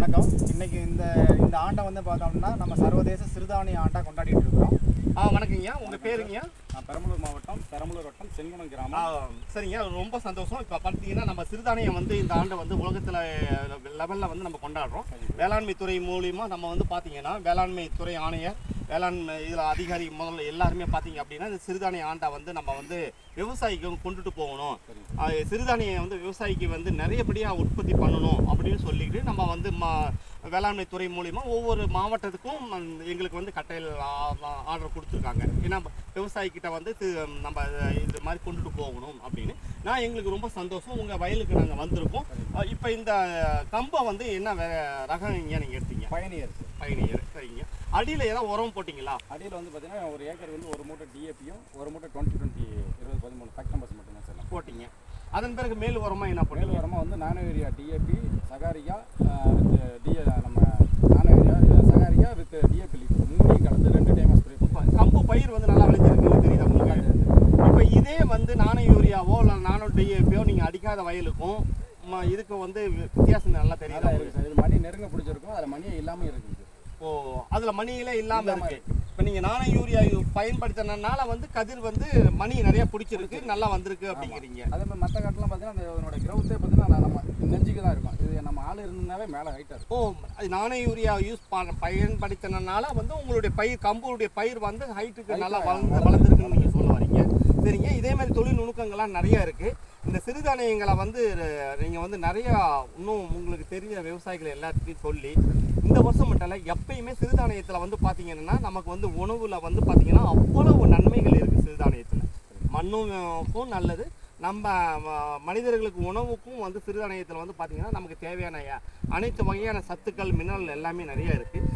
வணக்கம் இன்னைக்கு இந்த இந்த ஆண்டை வந்து பார்த்தோம்னா நம்ம சர்வதேச சிறுதானிய ஆண்டா கொண்டாடிட்டு இருக்கிறோம் ஆ வணக்கங்கய்யா உங்கள் பேருங்கய்யா நான் பெரம்பலூர் மாவட்டம் பெரம்பலூர் வட்டம் செங்குணம் ஆ, கிராமம் சரிங்க ரொம்ப சந்தோஷம் இப்போ பார்த்தீங்கன்னா நம்ம சிறுதானியம் வந்து இந்த ஆண்டை வந்து உலகத்தில் லெவலில் வந்து நம்ம கொண்டாடுறோம் வேளாண்மை துறை மூலியமா நம்ம வந்து பார்த்தீங்கன்னா வேளாண்மை துறை ஆணையர் வேளாண்மை இதில் அதிகாரி முதல்ல எல்லாருமே பார்த்தீங்க அப்படின்னா இந்த சிறுதானிய ஆண்டை வந்து நம்ம வந்து விவசாயிக்கு வந்து கொண்டுட்டு போகணும் ஆ, சிறுதானியம் வந்து விவசாயிக்கு வந்து நிறையபடியாக உற்பத்தி பண்ணணும் அப்படின்னு சொல்லிட்டு நம்ம வந்து மா வேளாண்மை துறை மூலிமா ஒவ்வொரு மாவட்டத்துக்கும் ம், எங்களுக்கு வந்து கட்டையில் ஆர்டர் கொடுத்துருக்காங்க ஏன்னா விவசாயிக்கிட்ட வந்து தி- நம்ம இது மாதிரி கொண்டுட்டு போகணும் அப்படின்னு நான் எங்களுக்கு ரொம்ப சந்தோஷம் உங்கள் வயலுக்கு நாங்கள் வந்திருக்கோம் இப்போ இந்த கம்பை வந்து என்ன வே ரகம் இங்கே நீங்கள் எடுத்தீங்க பயணியர் பயணியர் சரிங்க அடியில் ஏதாவது உரம் போட்டிங்களா அடியில் வந்து பார்த்தீங்கன்னா ஒரு ஏக்கர் வந்து ஒரு மூட்டை டிஏபியும் ஒரு மூட்டை டுவெண்ட்டி டுவெண்ட்டி இருபது பதிமூணு ஃபேக்டம்பஸ் மட்டும்தான் சார் போட்டிங்க அதன் பிறகு மேல் உரமாக என்ன மேல் போட்டீங்க உரமாக வந்து நானோ யூரியா டிஏபி சகாரியா வித் டிஏ நம்ம நானோ யூரியா சகாரியா வித் டிஏபி மூணையும் கலந்து ரெண்டு டைமாக ஸ்ப்ரே இப்ப கம்பு பயிர் வந்து நல்லா விளைஞ்சிருக்கு தெரியுதா உங்களுக்கு இப்போ இதே வந்து நானோ யூரியாவோ இல்லை நானோ டிஏபியோ நீங்கள் அடிக்காத வயலுக்கும் ம, இதுக்கு வந்து வித்தியாசம் நல்லா தெரியுதா நல்லா இருக்குது சார் இது மணி நெருங்க பிடிச்சிருக்கும் அதில் மணியே இல்லாமல் இருக்குது ஓ அதில் மணியிலே இல்லாமல் இல்லாம இருக்கு இப்போ நீங்கள் நானோ யூரியா பயன்படுத்தினால வந்து கதிர் வந்து மணி நிறைய பிடிச்சிருக்கு நல்லா வந்திருக்கு அப்படிங்கிறீங்க அதே மாதிரி மற்ற காட்டெலாம் பார்த்தீங்கன்னா அதனோட க்ரௌத்தே பார்த்தீங்கன்னா நம்ம நெஞ்சுக்கு தான் இருக்கும் இது நம்ம ஆள் இருந்தாவே மேலே ஹைட்டாக இருக்கும் ஓ அது நானோ யூரியா யூஸ் பண்ண பயன்படுத்தினால வந்து உங்களுடைய பயிர் கம்புடைய பயிர் வந்து ஹைட்டுக்கு நல்லா வளர்ந்து வளர்ந்துருக்குன்னு நீங்கள் சொல்ல வரீங்க சரிங்க இதே மாதிரி தொழில் நுணுக்கங்கள்லாம் நிறைய இருக்குது இந்த சிறுதானியங்களை வந்து நீங்கள் வந்து நிறையா இன்னும் உங்களுக்கு தெரிஞ்ச விவசாயிகள் எல்லாத்துக்கும் சொல்லி இந்த வருஷம் மட்டும் இல்லை எப்பயுமே சிறுதானியத்தில் வந்து பார்த்தீங்கன்னா நமக்கு வந்து உணவில் வந்து பார்த்தீங்கன்னா அவ்வளவு நன்மைகள் இருக்குது சிறுதானியத்தில் மண்ணுக்கும் நல்லது நம்ம ம- மனிதர்களுக்கு உணவுக்கும் வந்து சிறுதானியத்தில் வந்து பார்த்திங்கன்னா நமக்கு தேவையான ய- அனைத்து வகையான சத்துக்கள் மினரல் எல்லாமே நிறைய இருக்குது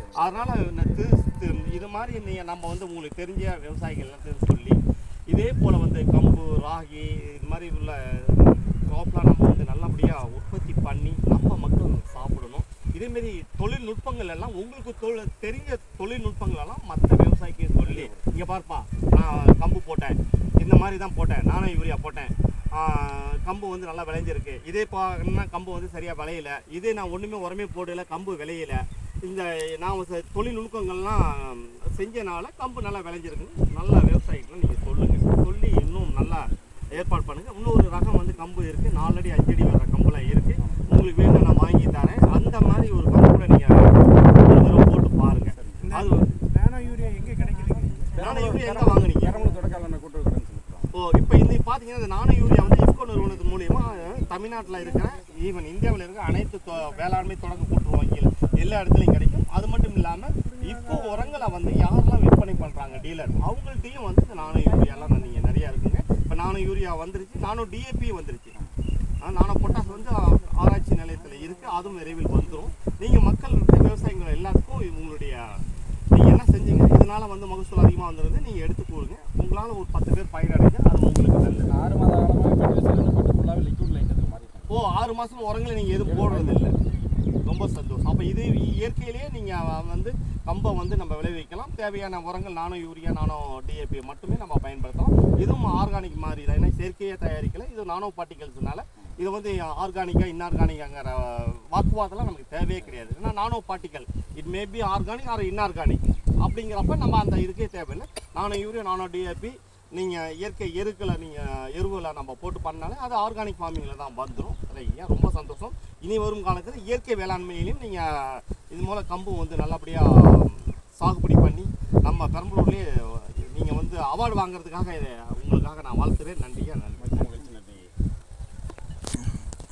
அதனால் இது மாதிரி நீங்கள் நம்ம வந்து உங்களுக்கு தெரிஞ்ச விவசாயிகள் எல்லாத்தையும் சொல்லி இதே போல் வந்து கம்பு ராகி இது மாதிரி உள்ள க்ராப்லாம் நம்ம வந்து நல்லபடியாக உற்பத்தி பண்ணி நம்ம மக்கள் சாப்பிடணும் இதேமாரி தொழில்நுட்பங்கள் எல்லாம் உங்களுக்கு தொழில் தெரிஞ்ச தொழில்நுட்பங்கள் எல்லாம் மற்ற விவசாயிக்கு சொல்லி இங்கே பார்ப்பா நான் கம்பு போட்டேன் இந்த மாதிரி தான் போட்டேன் நானும் யூரியா போட்டேன் ஆஹ் கம்பு வந்து நல்லா விளைஞ்சிருக்கு இதே பார்த்தீங்கன்னா கம்பு வந்து சரியாக விளையல இதே நான் ஒன்றுமே உரமே போடல கம்பு விளையல இந்த நான் ச- தொழில் நுணுக்கங்கள்லாம் செஞ்சனால கம்பு நல்லா விளைஞ்சிருக்குன்னு நல்ல விவசாயிகளும் நீங்கள் சொல்லுங்கள் சொல்லி இன்னும் நல்லா ஏற்பாடு பண்ணுங்கள் இன்னொரு ரகம் வந்து கம்பு இருக்குது நாலடி அஞ்சடி வர கம்புலாம் இருக்குது உங்களுக்கு வேணும் நான் வாங்கி தரேன் அந்த மாதிரி ஒரு கம்பு கூட நீங்கள் ஒரு தடவை போட்டு பாருங்கள் அது நானோ யூரியா எங்கே கிடைக்குதுங்க நானும் யூரியா எங்கே வாங்குனீங்க இரநூறு தொடக்கால கூட்டு இருக்கிறேன்னு சொல்லிட்டு ஓ இப்போ இந்த பார்த்தீங்கன்னா இந்த நானோ யூரியா வந்து இஃப்கோ நிறுவனத்து மூலியமா தமிழ்நாட்டில் இருக்கிற ஈவன் இந்தியாவில் இருக்கிற அனைத்து தொ- வேளாண்மை தொடக்க கூட்டுறவு வங்கியில் எல்லா இடத்துலையும் கிடைக்கும் அது மட்டும் இல்லாமல் இப்போ உரங்களை வந்து யாரெல்லாம் விற்பனை பண்ணுறாங்க டீலர் அவங்கள்ட்டையும் வந்து இந்த நானோ யூரியாலாம் நீங்கள் நிறையா இருக்குங்க இப்போ நானோ யூரியா வந்துருச்சு நானோ டிஏபி வந்துருச்சு ஆ, நானோ பொட்டாஸ் வந்து ஆ- ஆராய்ச்சி நிலையத்தில் இருக்குது அதுவும் விரைவில் வந்துடும் நீங்கள் மக்கள் விவசாயிகள் எல்லாத்துக்கும் உங்களுடைய நீங்கள் என்ன செஞ்சீங்க இதனால வந்து மகசூல் அதிகமாக வந்துடுது நீங்கள் எடுத்து கூறுங்க உங்களால் ஒரு பத்து பேர் பயனடைங்க அது உங்களுக்கு நல்லது நான் ஆறு மாத காலமாக ஃபெர்டிலைசர் போட்டு ஃபுல்லாகவே லிக்விட் லைட்டத்துக்கு மாறிட்டேன் ஓ ஆறு மாதம் உரங்களை நீங்கள் எதுவும் போடுறது இல்லை ரொம்ப சந்தோஷம் அப்போ இது இயற்கையிலேயே நீங்கள் வந்து கம்பை வந்து நம்ம விளைவிக்கலாம் தேவையான உரங்கள் நானோ யூரியா நானோ டிஏபி மட்டுமே நம்ம பயன்படுத்தலாம் இதுவும் ஆர்கானிக் மாதிரி தான் ஏன்னா செயற்கையாக தயாரிக்கல இது நானோ பார்ட்டிகல்ஸ்னால இது வந்து ஆர்கானிக்காக இன்ஆர்கானிக்காங்கிற வாக்குவாதம்லாம் நமக்கு தேவையே கிடையாது ஏன்னா nano particle it may be organic or inorganic அப்படிங்கிறப்ப நம்ம அந்த இதுக்கே தேவையில்லை நானோ யூரியா நானோ டிஏபி நீங்கள் இயற்கை எருக்களை நீங்கள் எருவில் நம்ம போட்டு பண்ணாலே அது ஆர்கானிக் ஃபார்மிங்கில் தான் வந்துடும் சரியா ரொம்ப சந்தோஷம் இனி வரும் காலத்தில் இயற்கை வேளாண்மையிலையும் நீங்கள் இது மூலம் கம்பு வந்து நல்லபடியாக சாகுபடி பண்ணி நம்ம பெரம்பலூர்லேயே நீங்கள் வந்து அவார்டு வாங்குறதுக்காக இதை உங்களுக்காக நான் வாழ்த்துறேன் நன்றியா நன்றி மிக்க மகிழ்ச்சி நன்றி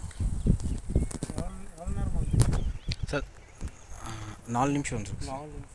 எவ்வளோ எவ்வளோ நேரமாக வந்து சார் நாலு நிமிஷம் வந்து நாலு